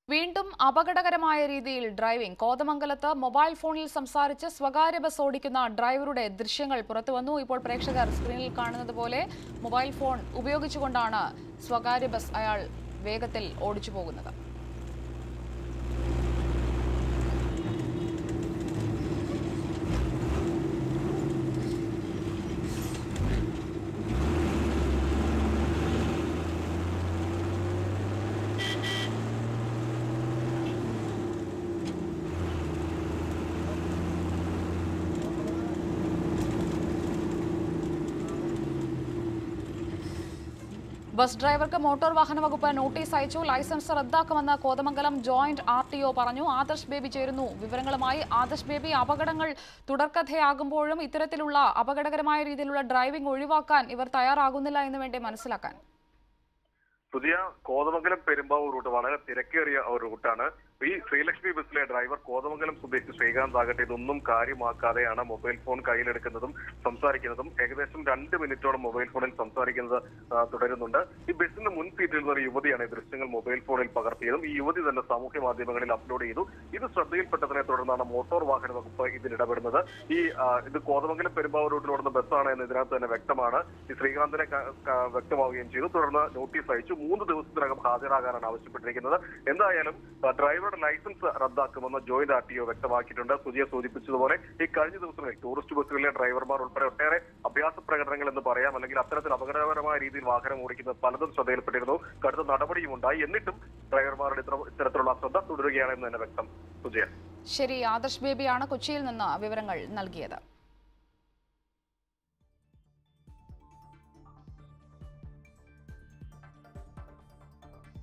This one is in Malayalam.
വീണ്ടും അപകടകരമായ രീതിയിൽ ഡ്രൈവിംഗ് കോതമംഗലത്ത് മൊബൈൽ ഫോണിൽ സംസാരിച്ച് സ്വകാര്യ ബസ് ഓടിക്കുന്ന ഡ്രൈവറുടെ ദൃശ്യങ്ങൾ പുറത്തുവന്നു ഇപ്പോൾ പ്രേക്ഷകർ സ്ക്രീനിൽ കാണുന്നത് പോലെ മൊബൈൽ ഫോൺ ഉപയോഗിച്ചുകൊണ്ടാണ് സ്വകാര്യ ബസ് അയാൾ വേഗത്തിൽ ഓടിച്ചു പോകുന്നത് ബസ് ഡ്രൈവർക്ക് മോട്ടോർ വാഹന വകുപ്പ് നോട്ടീസ് അയച്ചു ലൈസൻസ് റദ്ദാക്കുമെന്ന് Kothamangalam joint R T O പറഞ്ഞു ആദർശ് ബേബി ചേരുന്നു വിവരങ്ങളുമായി ആദർശ് ബേബി അപകടങ്ങൾ തുടർക്കഥയാകുമ്പോഴും ഇത്തരത്തിലുള്ള അപകടകരമായ രീതിയിലുള്ള ഡ്രൈവിംഗ് ഒഴിവാക്കാൻ ഇവർ തയ്യാറാകുന്നില്ല എന്ന് വേണ്ടി മനസ്സിലാക്കാൻ പുതിയ കോതമംഗലം പെരുമ്പാവൂർ റൂട്ട് വളരെ തിരക്കേറിയ ഒരു റൂട്ടാണ് ഈ ശ്രീലക്ഷ്മി ബസ്സിലെ ഡ്രൈവർ കോതമംഗലം സ്വദേശി ശ്രീകാന്ത് ആകട്ടെ ഇതൊന്നും കാര്യമാക്കാതെയാണ് മൊബൈൽ ഫോൺ കയ്യിലെടുക്കുന്നതും സംസാരിക്കുന്നതും ഏകദേശം രണ്ട് മിനിറ്റോളം മൊബൈൽ ഫോണിൽ സംസാരിക്കുന്നത് ആ, തുടരുന്നുണ്ട് ഈ ബസ്സിന്റെ മുൻ സീറ്റിൽ നിന്ന് ഒരു യുവതിയാണ് ഈ ദൃശ്യങ്ങൾ മൊബൈൽ ഫോണിൽ പകർത്തിയതും ഈ യുവതി തന്നെ സാമൂഹ്യ മാധ്യമങ്ങളിൽ അപ്ലോഡ് ചെയ്തു ഇത് ശ്രദ്ധയിൽപ്പെട്ടതിനെ തുടർന്നാണ് മോട്ടോർ വാഹന വകുപ്പ് ഇതിൽ ഇടപെടുന്നത് ഈ ആ, ഇത് കോതമംഗലം പെരുമ്പാവൂർ റൂട്ടിൽ ഓടുന്ന ബസ്സാണ് എന്ന് ഇതിനകത്ത് തന്നെ വ്യക്തമാണ് ഈ ശ്രീകാന്തിനെ ക- ക- വ്യക്തമാവുകയും ചെയ്തു തുടർന്ന് നോട്ടീസ് അയച്ചു മൂന്ന് ദിവസത്തിനകം ഹാജരാകാനാണ് ആവശ്യപ്പെട്ടിരിക്കുന്നത് എന്തായാലും ആ, ഡ്രൈവറുടെ ലൈസൻസ് റദ്ദാക്കുമെന്ന് ജോയിന്റ് ആർ ടി ഒ വ്യക്തമാക്കിയിട്ടുണ്ട് സുജിയെ സൂചിപ്പിച്ചതുപോലെ ഈ കഴിഞ്ഞ ദിവസങ്ങളിൽ ടൂറിസ്റ്റ് ബസ്സുകളിലെ ഡ്രൈവർമാർ ഉൾപ്പെടെ ഒട്ടേറെ അഭ്യാസ പ്രകടനങ്ങൾ എന്ന് പറയാം അല്ലെങ്കിൽ അത്തരത്തിൽ അപകടകരമായ രീതിയിൽ വാഹനം ഓടിക്കുന്നത് പലതും ശ്രദ്ധയിൽപ്പെട്ടിരുന്നു കടുത്ത നടപടിയും ഉണ്ടായി എന്നിട്ടും ഡ്രൈവർമാരുടെ ഇത്ര- ഇത്തരത്തിലുള്ള അശ്രദ്ധ തുടരുകയാണെന്ന് തന്നെ വ്യക്തം സുജയ ശരി ആദർശ് ബേബിയാണ് കൊച്ചിയിൽ നിന്ന് വിവരങ്ങൾ നൽകിയത്